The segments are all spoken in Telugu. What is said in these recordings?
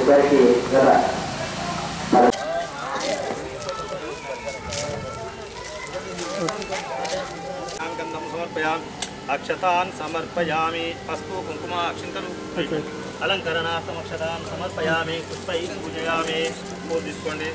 దానికి గల గంధం సమర్పయామి అక్షతాన్ సమర్పయామి పసుపు కుంకుమ అక్షింతలు అలంకరణార్థం అక్షతాన్ సమర్పయామి పుష్పై పూజయామి పూజ తీసుకోండి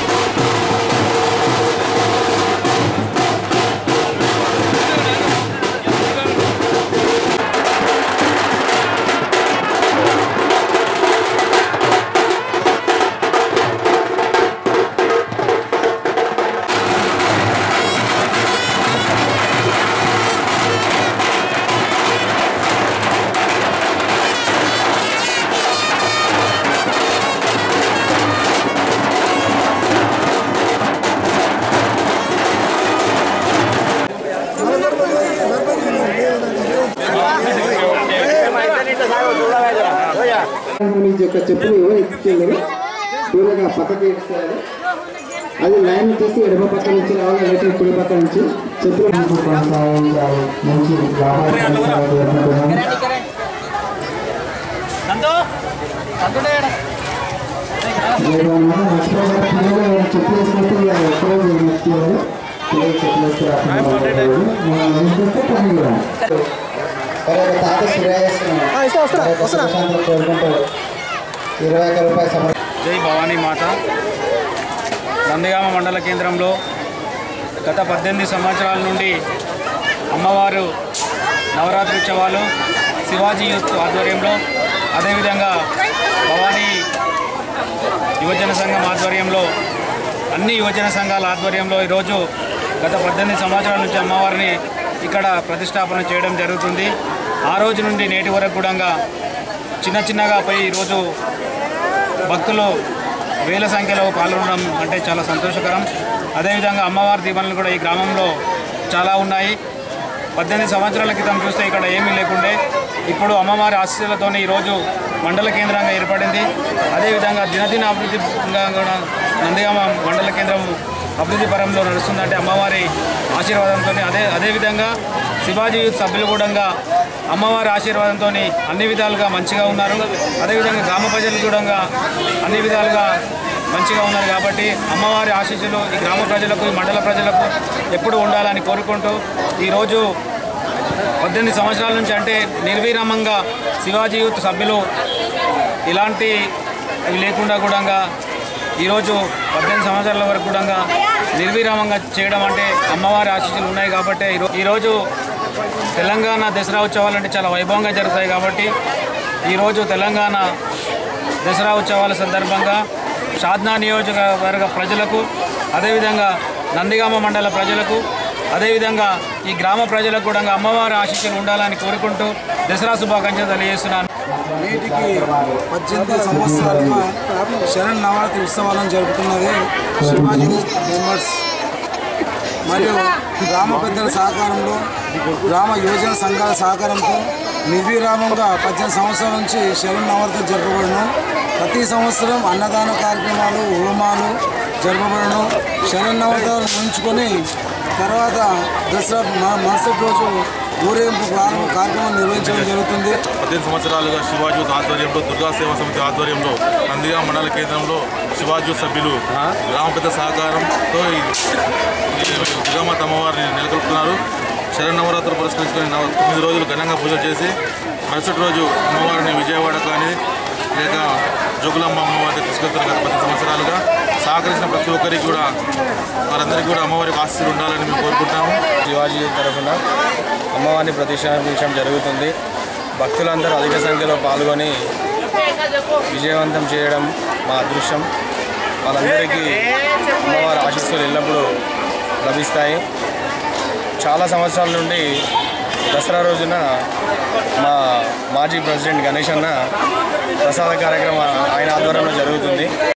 నుంచి యొక్క చెప్పులు ఎవరు ఎత్తుకెళ్ళరు దూరంగా పక్కకి ఎత్తుకెళ్ళాలి అది లైన్ వచ్చేసి ఎడమ పక్క నుంచి రావాలి లేకపోతే కుడి పక్క నుంచి చెప్పులు కొనసాగించాలి మంచి వ్యాపార కొనసాగాలి అనుకుంటున్నాను. లేదు అన్నమాట మర్చిపోయిన పిల్లలు ఎవరైనా చెప్పులు వేసుకుంటే ఇక ఎక్కడో ఎత్తుకెళ్ళాలి పిల్లలు చెప్పులు వేసుకుని రాకుండా మనం వేసుకొస్తే పని కూడా మరి ఒక తాత శ్రేయస్సును మరి ఒక సుశాంతం కోరుకుంటూ ఇరవై ఒక్క రూపాయల సమర్ జై భవానీ మాత నందిగామ మండల కేంద్రంలో గత పద్దెనిమిది సంవత్సరాల నుండి అమ్మవారు నవరాత్రి ఉత్సవాలు శివాజీ యూత్ ఆధ్వర్యంలో అదేవిధంగా భవానీ యువజన సంఘం ఆధ్వర్యంలో అన్ని యువజన సంఘాల ఆధ్వర్యంలో ఈరోజు గత పద్దెనిమిది సంవత్సరాల నుంచి అమ్మవారిని ఇక్కడ ప్రతిష్టాపన చేయడం జరుగుతుంది ఆ రోజు నుండి నేటి వరకు కూడా చిన్న చిన్నగా పోయి ఈరోజు భక్తులు వేల సంఖ్యలో పాల్గొనడం అంటే చాలా సంతోషకరం అదేవిధంగా అమ్మవారి దీవెనలు కూడా ఈ గ్రామంలో చాలా ఉన్నాయి పద్దెనిమిది సంవత్సరాల క్రితం చూస్తే ఇక్కడ ఏమీ లేకుండే ఇప్పుడు అమ్మవారి ఆశీస్సులతో ఈరోజు మండల కేంద్రంగా ఏర్పడింది అదేవిధంగా దినదిన అభివృద్ధిగా కూడా నందిగామ మండల కేంద్రం అభివృద్ధి పరంలో నడుస్తుందంటే అమ్మవారి ఆశీర్వాదంతో అదే అదేవిధంగా శివాజీ యూత్ సభ్యులు కూడా అమ్మవారి ఆశీర్వాదంతో అన్ని విధాలుగా మంచిగా ఉన్నారు అదేవిధంగా గ్రామ ప్రజలు కూడా అన్ని విధాలుగా మంచిగా ఉన్నారు కాబట్టి అమ్మవారి ఆశీస్సులు ఈ గ్రామ ప్రజలకు ఈ మండల ప్రజలకు ఎప్పుడు ఉండాలని కోరుకుంటూ ఈరోజు పద్దెనిమిది సంవత్సరాల నుంచి అంటే నిర్విరామంగా శివాజీ యూత్ సభ్యులు ఇలాంటి ఇవి లేకుండా కూడా ఈరోజు పద్దెనిమిది సంవత్సరాల వరకు కూడా నిర్విరామంగా చేయడం అంటే అమ్మవారి ఆశీస్సులు ఉన్నాయి కాబట్టి ఈరో- ఈరోజు తెలంగాణ దసరా ఉత్సవాలు అంటే చాలా వైభవంగా జరుగుతాయి కాబట్టి ఈరోజు తెలంగాణ దసరా ఉత్సవాల సందర్భంగా షాద్నా నియోజకవర్గ ప్రజలకు అదేవిధంగా నందిగామ మండల ప్రజలకు అదేవిధంగా ఈ గ్రామ ప్రజలకు కూడా అమ్మవారి ఆశీస్సులు ఉండాలని కోరుకుంటూ దసరా శుభాకాంక్షలు తెలియజేస్తున్నాను నేటికి పద్దెనిమిది సంవత్సరాలుగా శరణ్ నవరాత్రి ఉత్సవాలను జరుపుతున్నది శివాజీ మెంబర్స్ మరియు గ్రామ పెద్దల సహకారంలో గ్రామ యువజన సంఘాల సహకారంతో నిర్విరామంగా పద్దెనిమిది సంవత్సరాల నుంచి శరణ్ నవరాత్రి జరపబడను ప్రతి సంవత్సరం అన్నదాన కార్యక్రమాలు హోమాలు జరపబడను శరణ్ నవరాత్రులు ఉంచుకొని తర్వాత దసరా మ- మరుసటి రోజు ఊరేగింపు ప్రారంభ కార్యక్రమం నిర్వహించడం జరుగుతుంది పద్దెనిమిది సంవత్సరాలుగా శివాజీ ఆధ్వర్యంలో దుర్గా సేవా సమితి ఆధ్వర్యంలో నందిగా మండల కేంద్రంలో శివాజీ సభ్యులు గ్రామ పెద్ద సహకారంతో ఈ ఈ దుర్గామాత అమ్మవారిని నెలకొల్పుతున్నారు శరణవరాత్రులు పురస్కరించుకొని నవ- తొమ్మిది రోజులు ఘనంగా పూజలు చేసి మరుసటి రోజు అమ్మవారిని విజయవాడ కానీ లేక జోగులమ్మ అమ్మవారి తీసుకెళ్తున్నారు గత పది సంవత్సరాలుగా సహకరించిన ప్రతి ఒక్కరికి కూడా వారందరికీ కూడా అమ్మవారికి ఆశీస్సులు ఉండాలని మేము కోరుకుంటాము శివాజీ తరఫున అమ్మవారిని ప్రతిష్టాపించడం జరుగుతుంది భక్తులందరూ అధిక సంఖ్యలో పాల్గొని విజయవంతం చేయడం మా అదృష్టం వాళ్ళందరికీ అమ్మవారి ఆశీస్సులు ఎల్లప్పుడూ లభిస్తాయి చాలా సంవత్సరాల నుండి దసరా రోజున మా మాజీ ప్రెసిడెంట్ గణేష్ అన్న ప్రసాద కార్యక్రమం ఆయన ఆధ్వర్యంలో జరుగుతుంది